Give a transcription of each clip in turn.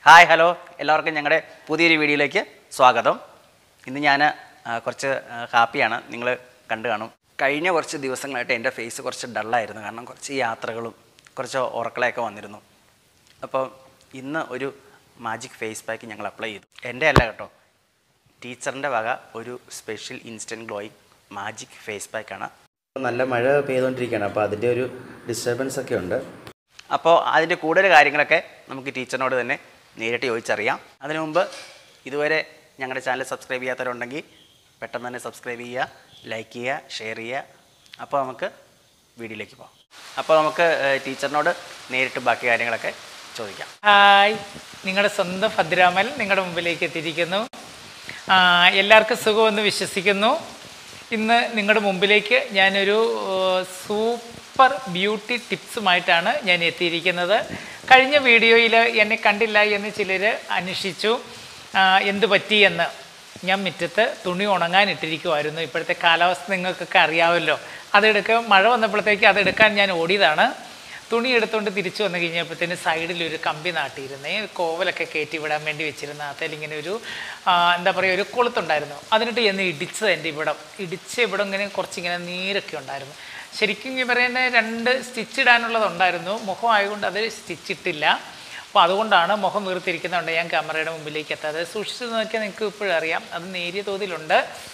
hi hello എല്ലാവർക്കും ഞങ്ങളുടെ പുതിയൊരു വീഡിയോയിലേക്ക് സ്വാഗതം ഇന്ന് ഞാൻ കുറച്ച് ആ, ഹാപ്പിയാണ് നിങ്ങൾ കണ്ടു കാണും കഴിഞ്ഞ കുറച്ച് ദിവസങ്ങളായിട്ട് എൻ്റെ ഫേസ് കുറച്ച് ഡള്ളായിരുന്നു കാരണം കുറച്ച് യാത്രകളും കുറച്ച് ഉറക്കളയൊക്കെ വന്നിരുന്നു അപ്പോൾ ഇന്ന് ഒരു മാജിക് ഫേസ് പാക്ക് ഞങ്ങൾ അപ്ലൈ ചെയ്തു എൻ്റെ അല്ല കേട്ടോ ടീച്ചറിൻ്റെ വക ഒരു special instant glowing magic face പാക്കാണ് നല്ല മഴ പെയ്തുകൊണ്ടിരിക്കുകയാണ് അപ്പോൾ അതിൻ്റെ ഒരു ഡിസ്റ്റർബൻസ് ഒക്കെ ഉണ്ട് അപ്പോൾ അതിൻ്റെ കൂടുതൽ കാര്യങ്ങളൊക്കെ നമുക്ക് ടീച്ചറിനോട് തന്നെ നേരിട്ട് ചോദിച്ചറിയാം അതിനു മുമ്പ് ഇതുവരെ ഞങ്ങളുടെ ചാനൽ സബ്സ്ക്രൈബ് ചെയ്യാത്തവരുണ്ടെങ്കിൽ പെട്ടെന്ന് തന്നെ സബ്സ്ക്രൈബ് ചെയ്യുക ലൈക്ക് ചെയ്യുക ഷെയർ ചെയ്യുക അപ്പോൾ നമുക്ക് വീഡിയോയിലേക്ക് പോകാം അപ്പോൾ നമുക്ക് ഏഹ്, ടീച്ചറിനോട് നേരിട്ട് ബാക്കി കാര്യങ്ങളൊക്കെ ചോദിക്കാം ഹായ് നിങ്ങളുടെ സ്വന്തം ഭദ്രാമൽ നിങ്ങളുടെ മുമ്പിലേക്ക് എത്തിയിരിക്കുന്നു ആ, എല്ലാവർക്കും സുഖമെന്ന് വിശ്വസിക്കുന്നു ഇന്ന് നിങ്ങളുടെ മുമ്പിലേക്ക് ഞാനൊരു ഏർ, സൂപ്പർ ബ്യൂട്ടി ടിപ്സുമായിട്ടാണ് ഞാൻ എത്തിയിരിക്കുന്നത് കഴിഞ്ഞ വീഡിയോയിൽ എന്നെ കണ്ടില്ല എന്ന് ചിലർ അന്വേഷിച്ചു ആ, എന്ത് പറ്റിയെന്ന് ഞാൻ മുറ്റത്ത് തുണി ഉണങ്ങാൻ ഇട്ടിരിക്കുമായിരുന്നു ഇപ്പോഴത്തെ കാലാവസ്ഥ നിങ്ങൾക്കൊക്കെ അറിയാമല്ലോ അതെടുക്കാൻ മഴ വന്നപ്പോഴത്തേക്ക് അതെടുക്കാൻ ഞാൻ ഓടിയതാണ് തുണി എടുത്തുകൊണ്ട് തിരിച്ചു വന്നു കഴിഞ്ഞപ്പോഴത്തേന് സൈഡിൽ ഒരു കമ്പി നാട്ടിയിരുന്നേ കോവലൊക്കെ കയറ്റി വിടാൻ വേണ്ടി വെച്ചിരുന്ന അതിൽ ഇങ്ങനെ ഒരു ആ, എന്താ പറയുക ഒരു കൊളുത്തുണ്ടായിരുന്നു അതിനിട്ട് എന്ന് ഇടിച്ചത് എൻ്റെ ഇവിടം ഇടിച്ച ഇവിടം ഇങ്ങനെ കുറച്ചിങ്ങനെ നീരൊക്കെ ഉണ്ടായിരുന്നു ശരിക്കും ഈ പറയുന്ന രണ്ട് സ്റ്റിച്ച് ഇടാനുള്ളതുണ്ടായിരുന്നു മുഖം ആയതുകൊണ്ട് അത് സ്റ്റിച്ച് ഇട്ടില്ല അപ്പോൾ അതുകൊണ്ടാണ് മുഖം വീർത്തിരിക്കുന്നതുകൊണ്ട് ഞാൻ ക്യാമറയുടെ മുമ്പിലേക്ക് എത്താതെ സൂക്ഷിച്ച് നോക്കിയാൽ നിങ്ങൾക്ക് ഇപ്പോഴും അറിയാം അത് നേരിയ തോതിലുണ്ട്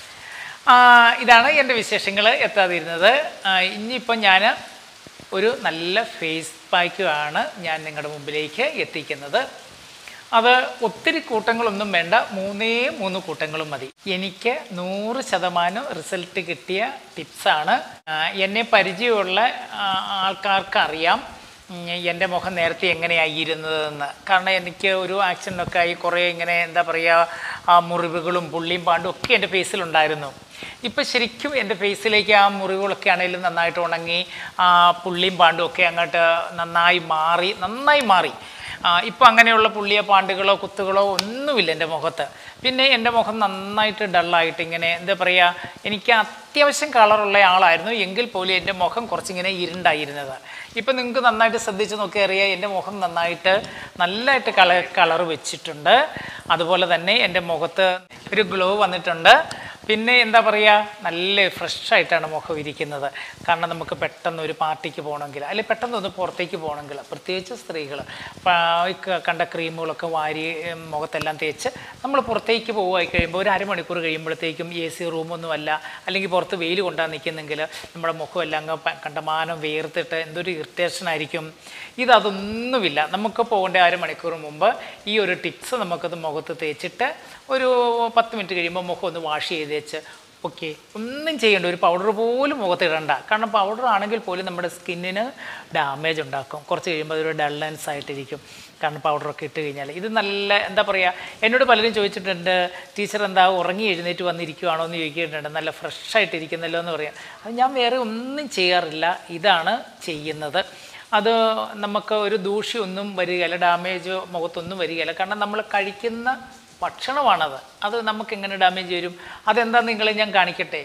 ആ, ഇതാണ് എൻ്റെ വിശേഷങ്ങൾ എത്താതിരുന്നത് ആ, ഇനിയിപ്പോൾ ഞാൻ ഒരു നല്ല ഫേസ് പാക്കുമാണ് ഞാൻ നിങ്ങളുടെ മുമ്പിലേക്ക് എത്തിക്കുന്നത് അത് ഒത്തിരി കൂട്ടങ്ങളൊന്നും വേണ്ട മൂന്നേ മൂന്ന് കൂട്ടങ്ങളും മതി എനിക്ക് നൂറ് ശതമാനം റിസൾട്ട് കിട്ടിയ ടിപ്സാണ് ആ, എന്നെ പരിചയമുള്ള ആ, ആൾക്കാർക്ക് അറിയാം ഉം, എൻ്റെ മുഖം നേരത്തെ എങ്ങനെയായിരുന്നതെന്ന് കാരണം എനിക്ക് ഒരു ആക്സിഡൻ്റൊക്കെ ആയി കുറേ ഇങ്ങനെ എന്താ പറയുക ആ മുറിവുകളും പുള്ളിയും പാണ്ടും ഒക്കെ എൻ്റെ ഫേസിലുണ്ടായിരുന്നു ഇപ്പം ശരിക്കും എൻ്റെ ഫേസിലേക്ക് ആ മുറിവുകളൊക്കെ ആണെങ്കിലും നന്നായിട്ട് ഉണങ്ങി ആ പുള്ളിയും പാണ്ടും ഒക്കെ അങ്ങോട്ട് നന്നായി മാറി നന്നായി മാറി ഇപ്പം അങ്ങനെയുള്ള പുള്ളിയ പാണ്ടുകളോ കുത്തുകളോ ഒന്നുമില്ല എൻ്റെ മുഖത്ത് പിന്നെ എൻ്റെ മുഖം നന്നായിട്ട് ഡള്ളായിട്ട് ഇങ്ങനെ എന്താ പറയുക എനിക്ക് അത്യാവശ്യം കളറുള്ള ആളായിരുന്നു എങ്കിൽ പോലും എൻ്റെ മുഖം കുറച്ചിങ്ങനെ ഇരുണ്ടായിരുന്നത് ഇപ്പം നിങ്ങൾക്ക് നന്നായിട്ട് ശ്രദ്ധിച്ച് നോക്കി അറിയാം എൻ്റെ മുഖം നന്നായിട്ട് നല്ലതായിട്ട് കള കളർ വെച്ചിട്ടുണ്ട് അതുപോലെ തന്നെ എൻ്റെ മുഖത്ത് ഒരു ഗ്ലോ വന്നിട്ടുണ്ട് പിന്നെ എന്താ പറയുക നല്ല ഫ്രഷ് ആയിട്ടാണ് മുഖം ഇരിക്കുന്നത് കാരണം നമുക്ക് പെട്ടെന്ന് ഒരു പാർട്ടിക്ക് പോകണമെങ്കിൽ അല്ലെങ്കിൽ പെട്ടെന്ന് ഒന്ന് പുറത്തേക്ക് പോകണമെങ്കിൽ പ്രത്യേകിച്ച് സ്ത്രീകൾ കണ്ട ക്രീമുകളൊക്കെ വാരി ഉം, മുഖത്തെല്ലാം തേച്ച് നമ്മൾ പുറത്തേക്ക് പോകുമായി കഴിയുമ്പോൾ ഒരു അരമണിക്കൂർ കഴിയുമ്പോഴത്തേക്കും എ സി റൂമൊന്നുമല്ല അല്ലെങ്കിൽ പുറത്ത് വെയിൽ കൊണ്ടാണ് നിൽക്കുന്നെങ്കിൽ നമ്മുടെ മുഖമെല്ലാം അങ്ങ് പ- കണ്ടമാനം വേർത്തിട്ട് എന്തൊരു ഇറിറ്റേഷൻ ആയിരിക്കും ഇതതൊന്നുമില്ല നമുക്ക് പോകേണ്ട അരമണിക്കൂർ മുമ്പ് ഈ ഒരു ടിപ്സ് നമുക്കത് മുഖത്ത് തേച്ചിട്ട് ഒരു പത്ത് മിനിറ്റ് കഴിയുമ്പോൾ മുഖം ഒന്ന് വാഷ് ചെയ്ത് വെച്ച് ഓക്കെ ഒന്നും ചെയ്യേണ്ട ഒരു പൗഡർ പോലും മുഖത്ത് ഇടണ്ട കാരണം പൗഡർ ആണെങ്കിൽ പോലും നമ്മുടെ സ്കിന്നിന് ഡാമേജ് ഉണ്ടാക്കും കുറച്ച് കഴിയുമ്പോൾ അതൊരു ഡള്ളൻസ് ആയിട്ടിരിക്കും കാരണം പൗഡറൊക്കെ ഇട്ട് കഴിഞ്ഞാൽ ഇത് നല്ല എന്താ പറയുക എന്നോട് പലരും ചോദിച്ചിട്ടുണ്ട് ടീച്ചർ എന്താ ഉറങ്ങി എഴുന്നേറ്റ് വന്നിരിക്കുവാണോ എന്ന് ചോദിക്കിയിട്ടുണ്ട് നല്ല ഫ്രഷ് ആയിട്ടിരിക്കുന്നല്ലോ എന്ന് പറയാം അത് ഞാൻ വേറെ ഒന്നും ചെയ്യാറില്ല ഇതാണ് ചെയ്യുന്നത് അത് നമുക്ക് ഒരു ദൂഷ്യമൊന്നും വരികയില്ല ഡാമേജോ മുഖത്തൊന്നും വരികയില്ല കാരണം നമ്മൾ കഴിക്കുന്ന ഭക്ഷണമാണത് അത് നമുക്ക് എങ്ങനെ ഡാമേജ് വരും അതെന്താ നിങ്ങളെ ഞാൻ കാണിക്കട്ടെ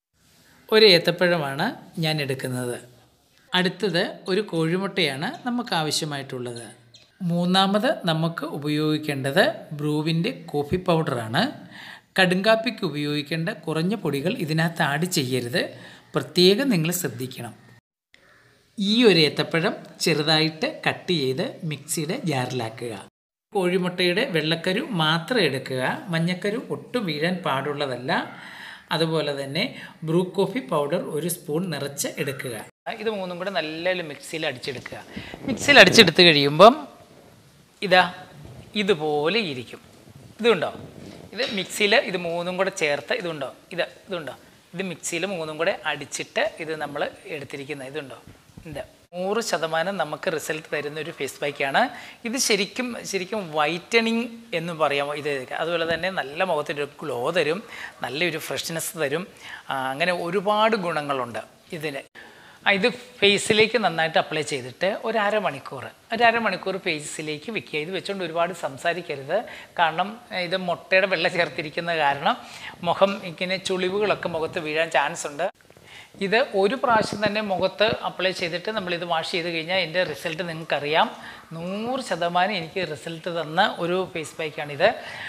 ഒരു ഏത്തപ്പഴമാണ് ഞാൻ എടുക്കുന്നത് അടുത്തത് ഒരു കോഴിമുട്ടയാണ് നമുക്ക് ആവശ്യമായിട്ടുള്ളത് മൂന്നാമത് നമുക്ക് ഉപയോഗിക്കേണ്ടത് ബ്രൂവിൻ്റെ കോഫി പൗഡറാണ് കടുങ്കാപ്പിക്ക് ഉപയോഗിക്കേണ്ട കുറഞ്ഞ പൊടികൾ ഇതിനകത്ത് ആഡ് ചെയ്യരുത് പ്രത്യേകം നിങ്ങൾ ശ്രദ്ധിക്കണം ഈ ഒരു ഏത്തപ്പഴം ചെറുതായിട്ട് കട്ട് ചെയ്ത് മിക്സിയുടെ ജാറിലാക്കുക കോഴിമുട്ടയുടെ വെള്ളക്കരു മാത്രം എടുക്കുക മഞ്ഞക്കരു ഒട്ടും വീഴാൻ പാടുള്ളതല്ല അതുപോലെ തന്നെ ബ്രൂ കോഫി പൗഡർ ഒരു സ്പൂൺ നിറച്ച് എടുക്കുക ഇത് മൂന്നും കൂടെ നല്ല മിക്സിയിൽ അടിച്ചെടുക്കുക മിക്സിയിൽ അടിച്ചെടുത്ത് കഴിയുമ്പം ഇതാ ഇതുപോലെ ഇരിക്കും ഇതുണ്ടോ ഇത് മിക്സിയിൽ ഇത് മൂന്നും കൂടെ ചേർത്ത് ഇതുണ്ടോ ഇത് ഇതുണ്ടോ ഇത് മിക്സിയിൽ മൂന്നും കൂടെ അടിച്ചിട്ട് ഇത് നമ്മൾ എടുത്തിരിക്കുന്നത് ഇതുണ്ടോ ഇത് നൂറ് ശതമാനം നമുക്ക് റിസൾട്ട് തരുന്ന ഒരു ഫേസ് പാക്കാണ് ഇത് ശരിക്കും ശരിക്കും വൈറ്റണിങ് എന്ന് പറയാം ഇത് അതുപോലെ തന്നെ നല്ല മുഖത്തിൻ്റെ ഒരു ഗ്ലോ തരും നല്ലൊരു ഫ്രഷ്നെസ് തരും ആ, അങ്ങനെ ഒരുപാട് ഗുണങ്ങളുണ്ട് ഇതിന് ആ, ഇത് ഫേസിലേക്ക് നന്നായിട്ട് അപ്ലൈ ചെയ്തിട്ട് ഒരു അരമണിക്കൂർ ഒരു അരമണിക്കൂർ ഫേസിലേക്ക് വെക്കുക ഇത് വെച്ചുകൊണ്ട് ഒരുപാട് സംസാരിക്കരുത് കാരണം ഏഹ്, ഇത് മുട്ടയുടെ വെള്ള ചേർത്തിരിക്കുന്ന കാരണം മുഖം ഇങ്ങനെ ചുളിവുകളൊക്കെ മുഖത്ത് വീഴാൻ ചാൻസ് ഉണ്ട് ഇത് ഒരു പ്രാവശ്യം തന്നെ മുഖത്ത് അപ്ലൈ ചെയ്തിട്ട് നമ്മളിത് വാഷ് ചെയ്ത് കഴിഞ്ഞാൽ എൻ്റെ റിസൾട്ട് നിങ്ങൾക്കറിയാം നൂറ് ശതമാനം എനിക്ക് റിസൾട്ട് തന്ന ഒരു ഫേസ് പാക്കാണിത്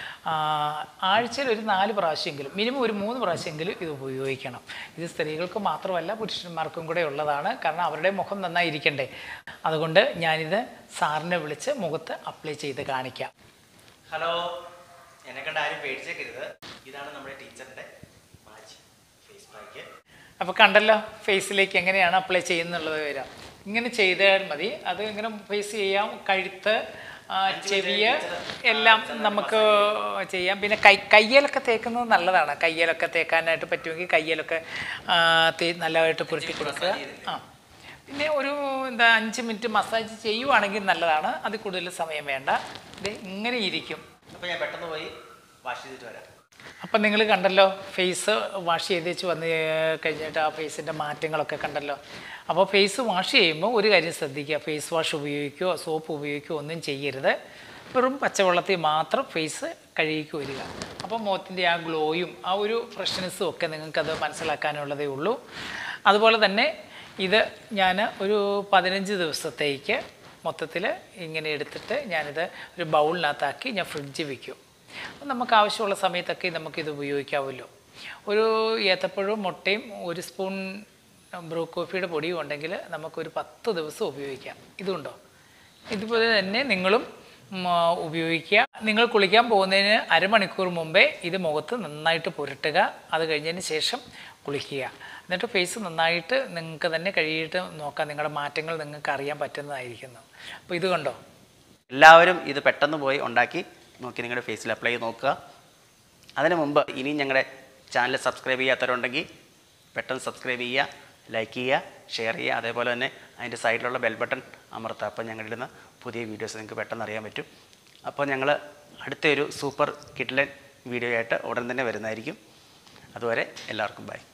ആഴ്ചയിൽ ഒരു നാല് പ്രാവശ്യമെങ്കിലും മിനിമം ഒരു മൂന്ന് പ്രാവശ്യമെങ്കിലും ഇത് ഉപയോഗിക്കണം ഇത് സ്ത്രീകൾക്ക് മാത്രമല്ല പുരുഷന്മാർക്കും കൂടെ ഉള്ളതാണ് കാരണം അവരുടെ മുഖം നന്നായിരിക്കണ്ടേ അതുകൊണ്ട് ഞാനിത് സാറിനെ വിളിച്ച് മുഖത്ത് അപ്ലൈ ചെയ്ത് കാണിക്കാം ഹലോ എന്നെ കണ്ട് ആരും പേടിച്ചേക്കരുത് ഇതാണ് നമ്മുടെ ടീച്ചറിൻ്റെ മാച്ച് ഫേസ് പാക്ക് അപ്പോൾ കണ്ടല്ലോ ഫേസിലേക്ക് എങ്ങനെയാണ് അപ്ലൈ ചെയ്യുന്നുള്ളത് വരാം ഇങ്ങനെ ചെയ്താൽ മതി അത് ഇങ്ങനെ ഫേസ് ചെയ്യാം കഴുത്ത് ആ, ചെവിയ എല്ലാം നമുക്ക് ചെയ്യാം പിന്നെ കൈ കയ്യിലൊക്കെ തേക്കുന്നത് നല്ലതാണ് കയ്യിലൊക്കെ തേക്കാനായിട്ട് പറ്റുമെങ്കിൽ കയ്യിലൊക്കെ ആ, തേ നല്ലതായിട്ട് പുരട്ടി കൊടുക്കുക ആ പിന്നെ ഒരു എന്താ അഞ്ച് മിനിറ്റ് മസാജ് ചെയ്യുവാണെങ്കിൽ നല്ലതാണ് അതിൽ കൂടുതൽ സമയം വേണ്ട ഇത് ഇങ്ങനെ ഇരിക്കും അപ്പോൾ ഞാൻ പെട്ടെന്ന് പോയി വാഷ് ചെയ്തിട്ട് വരാം അപ്പം നിങ്ങൾ കണ്ടല്ലോ ഫേസ് വാഷ് ചെയ്ത് വെച്ച് വന്ന് കഴിഞ്ഞിട്ട് ആ ഫേസിൻ്റെ മാറ്റങ്ങളൊക്കെ കണ്ടല്ലോ അപ്പോൾ ഫേസ് വാഷ് ചെയ്യുമ്പോൾ ഒരു കാര്യം ശ്രദ്ധിക്കുക ഫേസ് വാഷ് ഉപയോഗിക്കുകയോ സോപ്പ് ഉപയോഗിക്കുകയോ ഒന്നും ചെയ്യരുത് വെറും പച്ചവെള്ളത്തിൽ മാത്രം ഫേസ് കഴുകിക്ക് വരിക അപ്പോൾ മുഖത്തിൻ്റെ ആ ഗ്ലോയും ആ ഒരു ഫ്രഷ്നെസ്സും ഒക്കെ നിങ്ങൾക്കത് മനസ്സിലാക്കാനുള്ളതേ ഉള്ളൂ അതുപോലെ തന്നെ ഇത് ഞാൻ ഒരു പതിനഞ്ച് ദിവസത്തേക്ക് മൊത്തത്തിൽ ഇങ്ങനെ എടുത്തിട്ട് ഞാനിത് ഒരു ബൗളിനകത്താക്കി ഞാൻ ഫ്രിഡ്ജിൽ വെക്കും അപ്പം നമുക്ക് ആവശ്യമുള്ള സമയത്തൊക്കെ നമുക്കിത് ഉപയോഗിക്കാമല്ലോ ഒരു ഏത്തപ്പഴവും മുട്ടയും ഒരു സ്പൂൺ ബ്രൂ കോഫിയുടെ പൊടിയും ഉണ്ടെങ്കിൽ നമുക്കൊരു പത്ത് ദിവസം ഉപയോഗിക്കാം ഇതുണ്ടോ ഇതുപോലെ തന്നെ നിങ്ങളും ഉം, ആ, ഉപയോഗിക്കുക നിങ്ങൾ കുളിക്കാൻ പോകുന്നതിന് അരമണിക്കൂർ മുമ്പേ ഇത് മുഖത്ത് നന്നായിട്ട് പുരട്ടുക അത് കഴിഞ്ഞതിന് ശേഷം കുളിക്കുക എന്നിട്ട് ഫേസ് നന്നായിട്ട് നിങ്ങൾക്ക് തന്നെ കഴുകിയിട്ട് നോക്കാം നിങ്ങളുടെ മാറ്റങ്ങൾ നിങ്ങൾക്ക് അറിയാൻ പറ്റുന്നതായിരിക്കുന്നു അപ്പോൾ ഇത് കണ്ടോ എല്ലാവരും ഇത് പെട്ടെന്ന് പോയി ഉണ്ടാക്കി നോക്കി നിങ്ങളുടെ ഫേസിൽ അപ്ലൈ ചെയ്ത് നോക്കുക അതിന് മുമ്പ് ഇനിയും ഞങ്ങളുടെ ചാനൽ സബ്സ്ക്രൈബ് ചെയ്യാത്തവരുണ്ടെങ്കിൽ പെട്ടെന്ന് സബ്സ്ക്രൈബ് ചെയ്യുക ലൈക്ക് ചെയ്യുക ഷെയർ ചെയ്യുക അതേപോലെ തന്നെ അതിൻ്റെ സൈഡിലുള്ള ബെൽ ബട്ടൺ അമർത്തുക അപ്പോൾ ഞങ്ങളിടുന്ന പുതിയ വീഡിയോസ് നിങ്ങൾക്ക് പെട്ടെന്ന് അറിയാൻ പറ്റും അപ്പോൾ ഞങ്ങൾ അടുത്തൊരു സൂപ്പർ കിഡ്ലൻ വീഡിയോ ആയിട്ട് ഉടൻ തന്നെ വരുന്നതായിരിക്കും അതുവരെ എല്ലാവർക്കും ബൈ